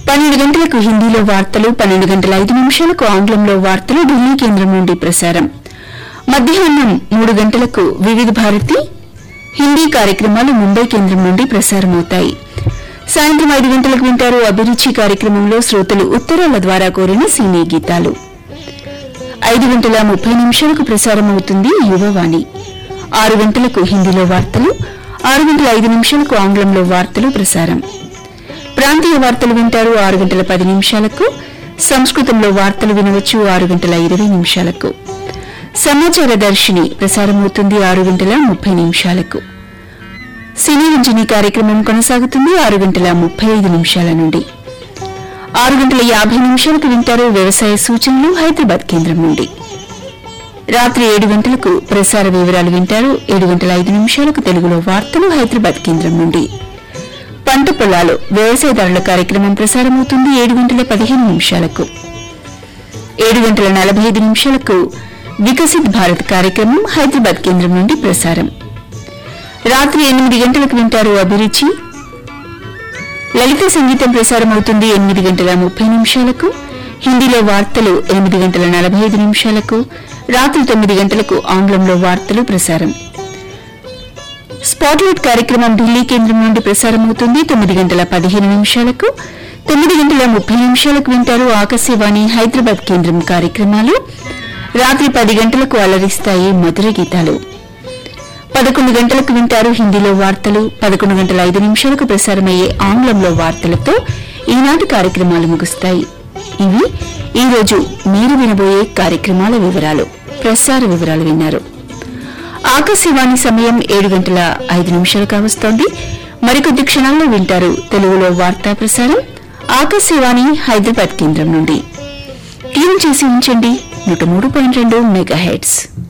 పన్నెండు గంటలకు హిందీలో వార్తలు పన్నెండు గంటల ఐదు నిమిషాలకు ఆంగ్లంలో వార్తలు ఢిల్లీ కేంద్రం నుండి ప్రసారం మధ్యాహ్నం మూడు గంటలకు వివిధ భారతి హిందీ కార్యక్రమాలు ముంబై కేంద్రం నుండి ప్రసారమవుతాయి సాయంత్రం ఐదు గంటలకు వింటారు అభిరుచి కార్యక్రమంలో శ్రోతలు ఉత్తరాల ద్వారా కోరిన సినీ గీతాలు ఐదు గంటల ముప్పై నిమిషాలకు ప్రసారమవుతుంది యువవాణి ఆరు గంటలకు హిందీలో వార్తలు ఆరు గంటల ఐదు నిమిషాలకు ఆంగ్లంలో వార్తలు ప్రసారం ప్రాంతీయ వార్తలు వింటారు ఆరు గంటల పది నిమిషాలకు సంస్కృతంలో వార్తలు వినవచ్చు ఆరు గంటల ఇరవై నిమిషాలకు సమాచార దర్శిని ప్రసారమవుతుంది ఆరు గంటల ముప్పై నిమిషాలకు సినీ రంజని కార్యక్రమం కొనసాగుతుంది ఆరు గంటల ముప్పై ఐదు నిమిషాల నుండి ఆరు గంటల యాభై నిమిషాలకు వింటారు వ్యవసాయ సూచనలు హైదరాబాద్ కేంద్రం నుండి రాత్రి ఏడు గంటలకు ప్రసార వివరాలు వింటారు ఏడు గంటల ఐదు నిమిషాలకు తెలుగులో వార్తలు హైదరాబాద్ కేంద్రం నుండి పంట పొలాలు వ్యవసాయదారుల కార్యక్రమం ప్రసారమవుతుంది ఏడు గంటల పదిహేను నిమిషాలకు ఏడు గంటల నలభై ఐదు నిమిషాలకు వికసిత్ భారత్ కార్యక్రమం హైదరాబాద్ కేంద్రం నుండి ప్రసారం రాత్రి ఎనిమిది గంటలకు వింటారు అభిరుచి లలిత సంగీతం ప్రసారం అవుతుంది ఎనిమిది గంటల ముప్పై నిమిషాలకు హిందీలో వార్తలు ఎనిమిది గంటల నలభై ఐదు నిమిషాలకు రాత్రి తొమ్మిది గంటలకు ఆంగ్లంలో వార్తలు ప్రసారం స్పాట్లైట్ కార్యక్రమం ఢిల్లీ కేంద్రం నుండి ప్రసారమవుతుంది తొమ్మిది గంటల పదిహేను నిమిషాలకు తొమ్మిది గంటల ముప్పై నిమిషాలకు వింటారు ఆకాశవాణి హైదరాబాద్ కేంద్రం కార్యక్రమాలు రాత్రి పది గంటలకు అలరిస్తాయి మధుర గీతాలు పదకొండు గంటలకు వింటారు హిందీలో వార్తలు పదకొండు గంటల ఐదు నిమిషాలకు ప్రసారమయ్యే ఆంగ్లంలో వార్తలతో ఈనాటి కార్యక్రమాలు ముగుస్తాయి ఇవి ఈ రోజు మీరు వినబోయే కార్యక్రమాల వివరాలు ప్రసార వివరాలు విన్నారు ఆకాశవాణి సమయం ఏడు గంటల ఐదు నిమిషాలు కావస్తోంది మరికొద్ది క్షణాల్లో వింటారు తెలుగులో వార్తా ప్రసారం ఆకాశవాణి హైదరాబాద్ కేంద్రం నుండి ట్యూన్ చేసి ఉంచండి నూట మూడు పాయింట్ రెండు మెగా హెడ్స్